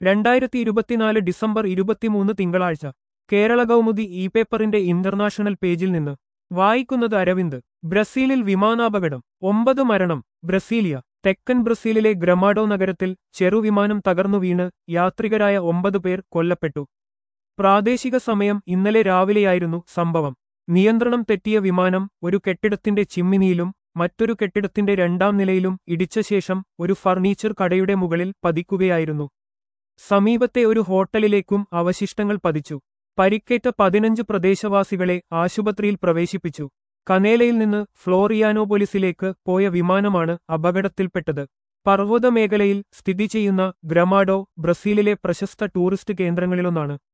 രണ്ടായിരത്തി ഇരുപത്തിനാല് ഡിസംബർ ഇരുപത്തിമൂന്ന് തിങ്കളാഴ്ച കേരള കൗമുദി ഇ പേപ്പറിന്റെ ഇന്റർനാഷണൽ പേജിൽ നിന്ന് വായിക്കുന്നത് അരവിന്ദ് ബ്രസീലിൽ വിമാനാപകടം ഒമ്പത് മരണം ബ്രസീലിയ തെക്കൻ ബ്രസീലിലെ ഗ്രമാഡോ നഗരത്തിൽ ചെറുവിമാനം തകർന്നു വീണ് യാത്രികരായ ഒമ്പത് പേർ കൊല്ലപ്പെട്ടു പ്രാദേശിക സമയം ഇന്നലെ രാവിലെയായിരുന്നു സംഭവം നിയന്ത്രണം തെറ്റിയ വിമാനം ഒരു കെട്ടിടത്തിന്റെ ചിമ്മിനിയിലും മറ്റൊരു കെട്ടിടത്തിന്റെ രണ്ടാം നിലയിലും ഇടിച്ച ശേഷം ഒരു ഫർണിച്ചർ കടയുടെ മുകളിൽ പതിക്കുകയായിരുന്നു സമീപത്തെ ഒരു ഹോട്ടലിലേക്കും അവശിഷ്ടങ്ങൾ പതിച്ചു പരിക്കേറ്റ പതിനഞ്ച് പ്രദേശവാസികളെ ആശുപത്രിയിൽ പ്രവേശിപ്പിച്ചു കനേലയിൽ നിന്ന് ഫ്ലോറിയാനോപോലിസിലേക്ക് പോയ വിമാനമാണ് അപകടത്തിൽപ്പെട്ടത് പർവ്വത മേഖലയിൽ സ്ഥിതി ചെയ്യുന്ന ഗ്രമാഡോ ബ്രസീലിലെ പ്രശസ്ത ടൂറിസ്റ്റ് കേന്ദ്രങ്ങളിലൊന്നാണ്